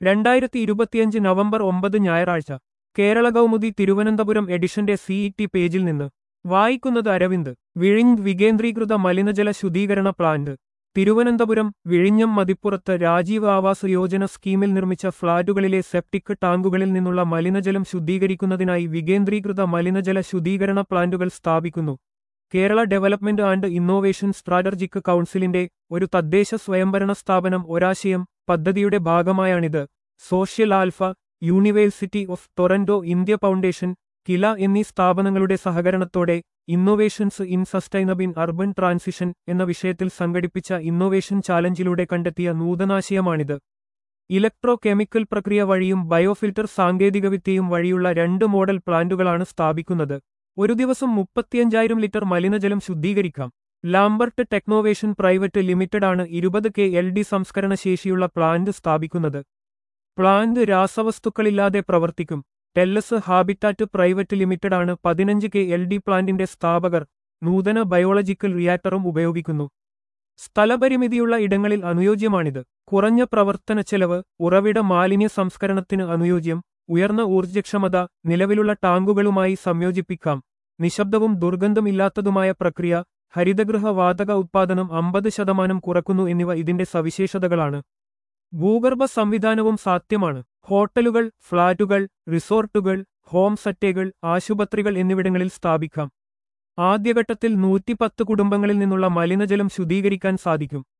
രണ്ടായിരത്തി ഇരുപത്തിയഞ്ച് നവംബർ ഒമ്പത് ഞായറാഴ്ച കേരള കൗമുദി തിരുവനന്തപുരം എഡിഷന്റെ സിഇടി പേജിൽ നിന്ന് വായിക്കുന്നത് അരവിന്ദ് വിഴിഞ്ഞ് വികേന്ദ്രീകൃത മലിനജല ശുദ്ധീകരണ പ്ലാന്റ് തിരുവനന്തപുരം വിഴിഞ്ഞം മതിപ്പുറത്ത് രാജീവ് ആവാസ് യോജന സ്കീമിൽ നിർമ്മിച്ച ഫ്ളാറ്റുകളിലെ സെപ്റ്റിക് ടാങ്കുകളിൽ നിന്നുള്ള മലിനജലം ശുദ്ധീകരിക്കുന്നതിനായി വികേന്ദ്രീകൃത മലിനജല ശുദ്ധീകരണ പ്ലാന്റുകൾ സ്ഥാപിക്കുന്നു Kerala development and innovation strategic കൗൺസിലിന്റെ ഒരു തദ്ദേശ സ്വയംഭരണ സ്ഥാപനം ഒരാശയം പദ്ധതിയുടെ ഭാഗമായാണിത് social alpha university of Toronto India foundation KILA എന്നീ സ്ഥാപനങ്ങളുടെ സഹകരണത്തോടെ innovations in sustainable urban transition എന്ന വിഷയത്തിൽ സംഘടിപ്പിച്ച ഇന്നോവേഷൻ ചാലഞ്ചിലൂടെ കണ്ടെത്തിയ നൂതനാശയമാണിത് ഇലക്ട്രോ കെമിക്കൽ പ്രക്രിയ വഴിയും ബയോഫിൽട്ടർ സാങ്കേതികവിദ്യയും വഴിയുള്ള രണ്ട് മോഡൽ പ്ലാന്റുകളാണ് സ്ഥാപിക്കുന്നത് ഒരു ദിവസം മുപ്പത്തിയഞ്ചായിരം ലിറ്റർ മലിനജലം ശുദ്ധീകരിക്കാം ലാംബർട്ട് ടെക്നോവേഷൻ പ്രൈവറ്റ് ലിമിറ്റഡ് ആണ് ഇരുപത് കെ എൽ ഡി സംസ്കരണ ശേഷിയുള്ള പ്ലാന്റ് സ്ഥാപിക്കുന്നത് പ്ലാന്റ് രാസവസ്തുക്കളില്ലാതെ പ്രവർത്തിക്കും ടെല്ലസ് ഹാബിറ്റാറ്റ് പ്രൈവറ്റ് ലിമിറ്റഡ് ആണ് പതിനഞ്ച് കെ എൽ ഡി പ്ലാന്റിന്റെ സ്ഥാപകർ നൂതന ബയോളജിക്കൽ റിയാക്ടറും ഉപയോഗിക്കുന്നു സ്ഥലപരിമിതിയുള്ള ഇടങ്ങളിൽ അനുയോജ്യമാണിത് കുറഞ്ഞ പ്രവർത്തന ചെലവ് ഉറവിട മാലിന്യ സംസ്കരണത്തിന് അനുയോജ്യം ഉയർന്ന ഊർജ്ജക്ഷമത നിലവിലുള്ള ടാങ്കുകളുമായി സംയോജിപ്പിക്കാം നിശബ്ദവും ദുർഗന്ധമില്ലാത്തതുമായ പ്രക്രിയ ഹരിതഗൃഹ വാതക ഉത്പാദനം അമ്പത് ശതമാനം കുറക്കുന്നു എന്നിവ ഇതിന്റെ സവിശേഷതകളാണ് ഭൂഗർഭ സംവിധാനവും സാധ്യമാണ് ഹോട്ടലുകൾ ഫ്ളാറ്റുകൾ റിസോർട്ടുകൾ ഹോം സറ്റേകൾ ആശുപത്രികൾ എന്നിവിടങ്ങളിൽ സ്ഥാപിക്കാം ആദ്യഘട്ടത്തിൽ നൂറ്റിപ്പത്ത് കുടുംബങ്ങളിൽ നിന്നുള്ള മലിനജലം ശുദ്ധീകരിക്കാൻ സാധിക്കും